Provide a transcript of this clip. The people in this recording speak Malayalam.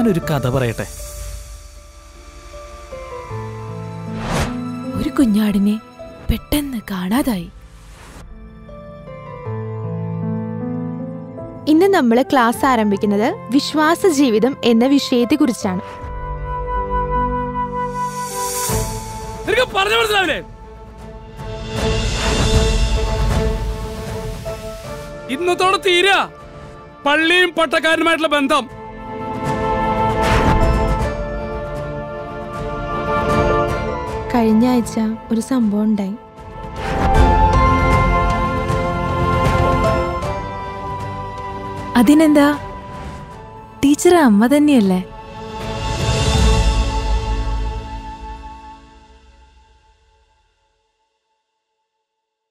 ഞാനൊരു കഥ പറയട്ടെ ഒരു കുഞ്ഞാടിനെ പെട്ടെന്ന് കാണാതായി ഇന്ന് നമ്മൾ ക്ലാസ് ആരംഭിക്കുന്നത് വിശ്വാസ ജീവിതം എന്ന വിഷയത്തെക്കുറിച്ചാണ് നിനക്ക് പറഞ്ഞു മനസ്സിലാവില്ലേ ഇന്നത്തോടെ തീരാ പള്ളിയും പട്ടക്കാരനുമായിട്ടുള്ള ബന്ധം കഴിഞ്ഞ ആഴ്ച ഒരു സംഭവം ഉണ്ടായി അതിനെന്താ ടീച്ചർ അമ്മ തന്നെയല്ലേ